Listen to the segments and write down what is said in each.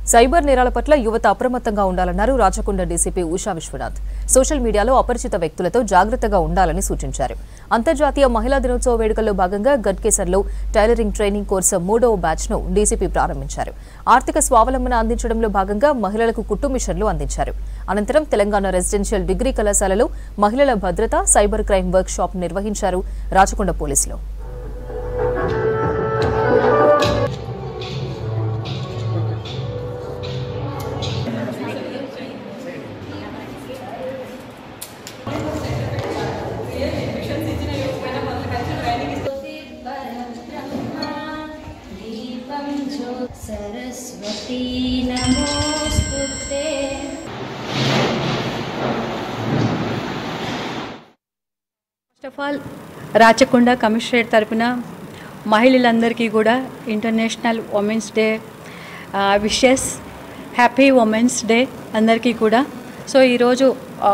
cyber నేరాల పట్ల యువత అప్రమత్తంగా ఉండాలన్నారు రాచకొండ డీసీపీ ఉషా విశ్వనాథ్ సోషల్ మీడియాలో అపరిచిత వ్యక్తులతో జాగ్రత్తగా ఉండాలని సూచించారు అంతర్జాతీయ మహిళా దినోత్సవ వేడుకల్లో భాగంగా గట్కేసర్లో టైలరింగ్ ట్రైనింగ్ కోర్సు మూడవ బ్యాచ్ ను డీసీపీ ప్రారంభించారు ఆర్థిక స్వావలంబన అందించడంలో భాగంగా మహిళలకు కుట్టు మిషన్లు అందించారు అనంతరం తెలంగాణ రెసిడెన్షియల్ డిగ్రీ కళాశాలలో మహిళల భద్రత సైబర్ క్రైమ్ వర్క్ షాప్ నిర్వహించారు రాచకొండ పోలీసులు दीपं ज्यो सरस्वती नमोऽस्तु ते first of all Rachakonda commissionerate తరపున మహిళలందరికీ కూడా international women's day wishes happy women's day అందరికీ కూడా సో ఈరోజు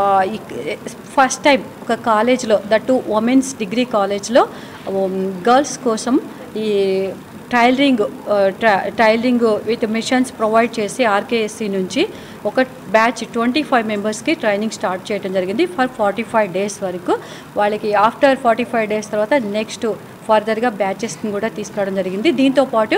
ఫస్ట్ టైం ఒక కాలేజ్లో దట్టు ఉమెన్స్ డిగ్రీ కాలేజ్లో గర్ల్స్ కోసం ఈ tailoring tailoring with machines provide చేసి ఆర్కేఎస్సి నుంచి ఒక బ్యాచ్ ట్వంటీ ఫైవ్ మెంబర్స్కి ట్రైనింగ్ స్టార్ట్ చేయడం జరిగింది ఫర్ ఫార్టీ ఫైవ్ డేస్ వరకు వాళ్ళకి ఆఫ్టర్ ఫార్టీ ఫైవ్ డేస్ తర్వాత నెక్స్ట్ ఫర్దర్గా బ్యాచెస్ని కూడా తీసుకురావడం జరిగింది దీంతోపాటు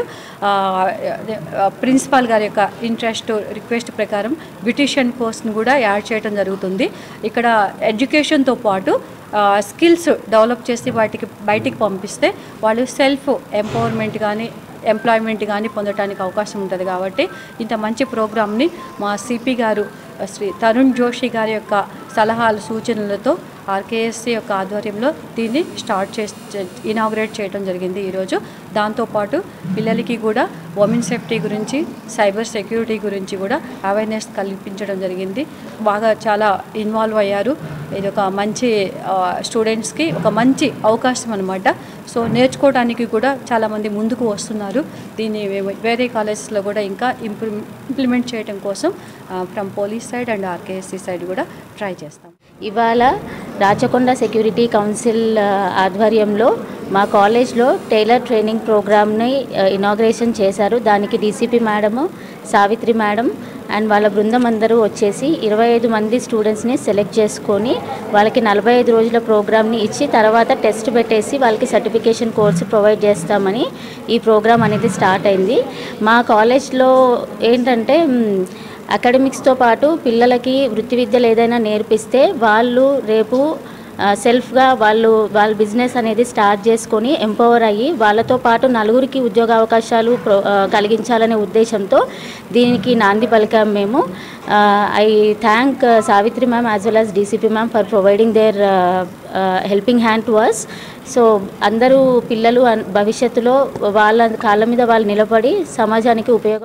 ప్రిన్సిపాల్ గారి యొక్క ఇంట్రెస్ట్ రిక్వెస్ట్ ప్రకారం బ్యూటిషియన్ కోర్స్ని కూడా యాడ్ చేయడం జరుగుతుంది ఇక్కడ ఎడ్యుకేషన్తో పాటు స్కిల్స్ డెవలప్ చేసి వాటికి బయటికి పంపిస్తే వాళ్ళు సెల్ఫ్ ఎంపవర్మెంట్ కానీ ఎంప్లాయ్మెంట్ కానీ పొందడానికి అవకాశం ఉంటుంది కాబట్టి ఇంత మంచి ప్రోగ్రామ్ని మా సిపి గారు శ్రీ తరుణ్ జోషి గారి యొక్క సలహాలు సూచనలతో ఆర్కేఎస్సి యొక్క ఆధ్వర్యంలో దీన్ని స్టార్ట్ చేసి ఇనాగ్రేట్ చేయడం జరిగింది ఈరోజు దాంతోపాటు పిల్లలకి కూడా ఉమెన్ సేఫ్టీ గురించి సైబర్ సెక్యూరిటీ గురించి కూడా అవేర్నెస్ కల్పించడం జరిగింది బాగా చాలా ఇన్వాల్వ్ అయ్యారు ఇది ఒక మంచి స్టూడెంట్స్కి ఒక మంచి అవకాశం అనమాట సో నేర్చుకోవడానికి కూడా చాలామంది ముందుకు వస్తున్నారు దీన్ని మేము వేరే కాలేజెస్లో కూడా ఇంకా ఇంప్రూ ఇంప్లిమెంట్ చేయడం కోసం from police side and RKSC side కూడా ట్రై చేస్తాం ఇవాళ రాచకొండ సెక్యూరిటీ కౌన్సిల్ ఆ, ఆధ్వర్యంలో మా కాలేజ్లో టైలర్ ట్రైనింగ్ ప్రోగ్రామ్ని ఇనాగ్రేషన్ చేశారు దానికి DCP madam Savitri madam and వాళ్ళ బృందం అందరూ వచ్చేసి ఇరవై ఐదు మంది స్టూడెంట్స్ని సెలెక్ట్ చేసుకొని వాళ్ళకి నలభై ఐదు రోజుల ప్రోగ్రామ్ని ఇచ్చి తర్వాత టెస్ట్ పెట్టేసి వాళ్ళకి సర్టిఫికేషన్ కోర్సు ప్రొవైడ్ చేస్తామని ఈ ప్రోగ్రామ్ అనేది స్టార్ట్ అయింది మా కాలేజ్లో ఏంటంటే మ్, అకాడమిక్స్తో పాటు పిల్లలకి వృత్తి విద్యలు ఏదైనా నేర్పిస్తే వాళ్ళు రేపు ఆ, సెల్ఫ్గా వాళ్ళు వాళ్ళ బిజినెస్ అనేది స్టార్ట్ చేసుకొని ఎంపవర్ అయ్యి వాళ్ళతో పాటు నలుగురికి ఉద్యోగ అవకాశాలు ప్రో ఆ, కలిగించాలనే ఉద్దేశంతో దీనికి నాంది పలికాం మేము I thank Savitri ma'am as well as DCP ma'am for providing their helping hand to us so అందరూ పిల్లలు అన్- భవిష్యత్తులో వాళ్ళ కాళ్ళ మీద వాళ్ళు నిలబడి సమాజానికి ఉపయోగ